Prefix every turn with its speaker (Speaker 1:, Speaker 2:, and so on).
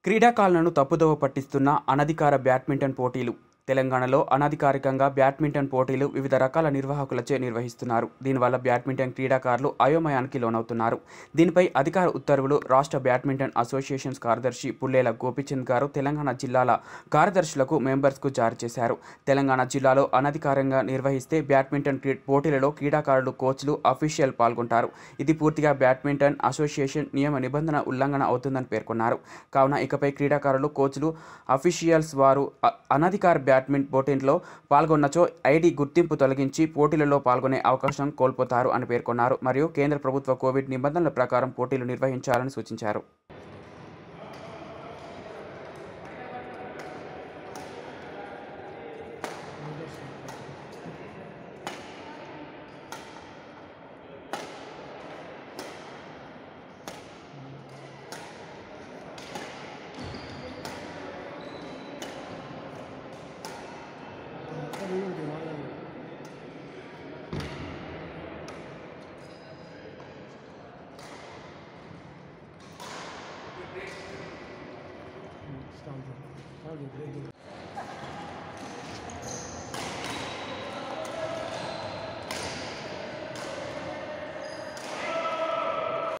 Speaker 1: క్రీడాకారులను తప్పుదోవ పట్టిస్తున్న అనధికార బ్యాడ్మింటన్ పోటీలు తెలంగాణలో అనధికారికంగా బ్యాడ్మింటన్ పోటీలు వివిధ రకాల నిర్వాహకులచే నిర్వహిస్తున్నారు దీనివల్ల బ్యాడ్మింటన్ క్రీడాకారులు అయోమయానికి లోనవుతున్నారు దీనిపై అధికార ఉత్తర్వులు రాష్ట్ర బ్యాడ్మింటన్ అసోసియేషన్స్ కార్యదర్శి పుల్లేల గోపిచంద్ గారు తెలంగాణ జిల్లాల కార్యదర్శులకు మెంబర్స్కు జారీ చేశారు తెలంగాణ జిల్లాలో అనధికారంగా నిర్వహిస్తే బ్యాడ్మింటన్ క్రీ- పోటీలలో క్రీడాకారులు కోచ్లు అఫీషియల్ పాల్గొంటారు ఇది పూర్తిగా బ్యాడ్మింటన్ అసోసియేషన్ నియమ నిబంధన ఉల్లంఘన అవుతుందని పేర్కొన్నారు కావున ఇకపై క్రీడాకారులు కోచ్లు అఫీషియల్స్ వారు అ- అనధికార బ్యాడ్మింటన్ పోటీల్లో పాల్గొన్నచో ఐడి గుర్తింపు తొలగించి పోటీలలో పాల్గొనే అవకాశం కోల్పోతారు అని పేర్కొన్నారు మరియు కేంద్ర ప్రభుత్వ కోవిడ్ నిబంధనల ప్రకారం పోటీలు నిర్వహించాలని సూచించారు